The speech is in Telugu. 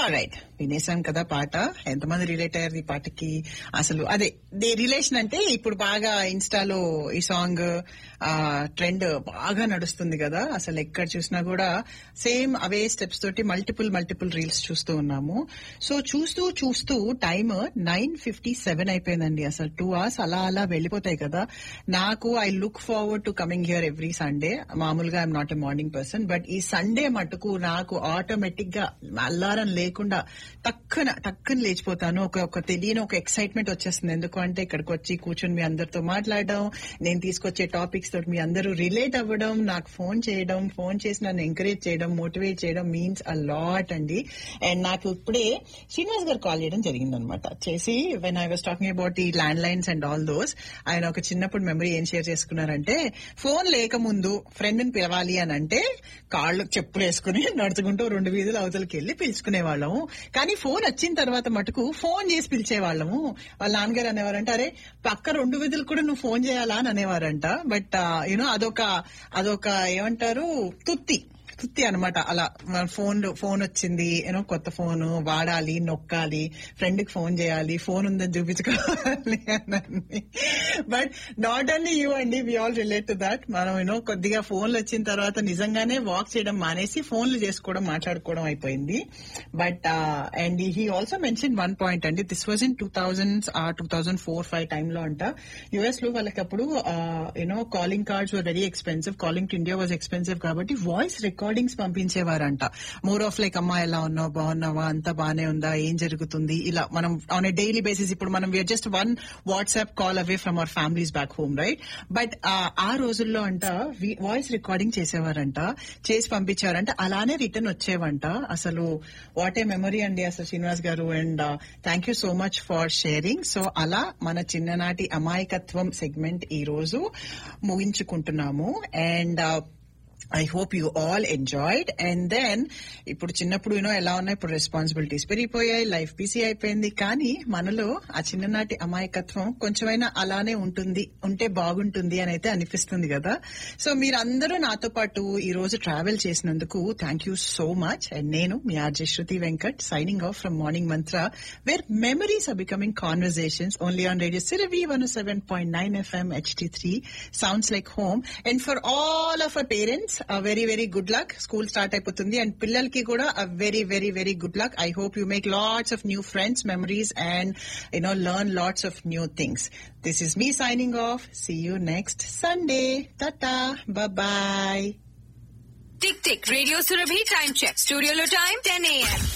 రైట్ వినేసాం కదా పాట ఎంతమంది రిలేట్ అయ్యారు ఈ పాటకి అసలు అదే ది రిలేషన్ అంటే ఇప్పుడు బాగా ఇన్స్టాలో ఈ సాంగ్ ట్రెండ్ బాగా నడుస్తుంది కదా అసలు ఎక్కడ చూసినా కూడా సేమ్ అవే స్టెప్స్ తోటి మల్టిపుల్ మల్టిపుల్ రీల్స్ చూస్తూ ఉన్నాము సో చూస్తూ చూస్తూ టైమ్ నైన్ ఫిఫ్టీ సెవెన్ అయిపోయిందండి అసలు టూ అవర్స్ అలా అలా వెళ్ళిపోతాయి కదా నాకు I look forward to coming here every Sunday మామూలుగా I'm not a morning person but ఈ సండే మటుకు నాకు ఆటోమేటిక్ గా అల్లారం లేకుండా టక్కున టక్కున లేచిపోతాను ఒక ఒక తెలియని ఒక ఎక్సైట్మెంట్ వచ్చేస్తుంది ఎందుకు అంటే ఇక్కడికి వచ్చి కూర్చొని మీ అందరితో మాట్లాడడం నేను తీసుకొచ్చే టాపిక్స్ తోటి మీ అందరూ రిలేట్ అవ్వడం నాకు ఫోన్ చేయడం ఫోన్ చేసి నన్ను ఎంకరేజ్ చేయడం మోటివేట్ చేయడం మీన్స్ అ లాట్ అండి అండ్ నాకు ఇప్పుడే శ్రీనివాస్ గారు కాల్ చేయడం జరిగిందనమాట చేసి when I was talking about ఈ land lines and all those ఆయన ఒక చిన్నప్పుడు మెమరీ ఏం షేర్ చేసుకున్నారంటే ఫోన్ లేకముందు ఫ్రెండ్ ని పిలవాలి అని అంటే కాళ్ళు చెప్పులు వేసుకుని నడుచుకుంటూ రెండు వీధులు అవతలకి వెళ్ళి పిలుచుకునే వాళ్ళము కానీ ఫోన్ వచ్చిన తర్వాత మటుకు ఫోన్ చేసి పిలిచే వాళ్ళము వాళ్ళ నాన్నగారు అనేవారంట అరే పక్క రెండు వీధులు కూడా నువ్వు ఫోన్ చేయాలా అని అనేవారంట బట్ యూనో అదొక అదొక ఏమంటారు తుత్తి తుత్తి అనమాట అలా ఫోన్ ఫోన్ వచ్చింది ఏమో కొత్త ఫోన్ వాడాలి నొక్కాలి ఫ్రెండ్ కి ఫోన్ చేయాలి ఫోన్ ఉందని చూపించుకోవాలి అని బట్ నాట్ ఓన్లీ యూ అండి we all relate to that మనం యూనో కొద్దిగా ఫోన్లు వచ్చిన తర్వాత నిజంగానే వాక్ చేయడం మానేసి ఫోన్లు చేసుకోవడం మాట్లాడుకోవడం అయిపోయింది but and he also mention one point అండి this was in two thousand two thousand four five టైంలో అంట యుఎస్ లో వాళ్ళకి అప్పుడు you know calling cards were very expensive calling to India was expensive కాబట్టి వాయిస్ రికార్డింగ్స్ పంపించేవారంట మోర్ ఆఫ్ లైక్ అమ్మా ఎలా ఉన్నావు బాగున్నావా అంతా బానే ఉందా ఏం జరుగుతుంది ఇలా మనం ఆన్ ఎ డైలీ బేసిస్ ఇప్పుడు మనం we are just one WhatsApp call away from our families back home right but ఆ రోజుల్లో అంట వాయిస్ రికార్డింగ్ చేసేవారంట చేసి పంపించారంట అలానే రిటర్న్ వచ్చేవంట అసలు వాట్ ఏ మెమరీ అండి అసలు Srinivas garu and thank you so much for sharing so అలా మన చిన్ననాటి అమాయకత్వం సెగ్మెంట్ ఈ రోజు ముగించుకుంటున్నాము and I hope you all enjoyed and then ఇప్పుడు చిన్నప్పుడు యూనో ఎలా ఉన్నాయి ఇప్పుడు రెస్పాన్సిబిలిటీస్ పెరిగిపోయాయి లైఫ్ బిజీ అయిపోయింది కానీ మనలో ఆ చిన్ననాటి అమాయకత్వం కొంచెమైనా అలానే ఉంటుంది ఉంటే బాగుంటుంది అని అయితే అనిపిస్తుంది కదా సో మీరందరూ నాతో పాటు ఈ రోజు ట్రావెల్ చేసినందుకు thank you so much and నేను మీ RJ Shruti Venkat signing off from morning mantra where memories are becoming conversations only on radio సిరవి one seven point nine FM HT three sounds like home and for all of a parents very very good luck school start అయిపోతుంది అండ్ పిల్లలకి కూడా very very very good luck I hope you make lots of new friends memories and you know learn lots of new things this is me signing off see you next Sunday tata bye tick tick radio Surabhi time check స్టూడియోలో టైం టెన్ ఏఎం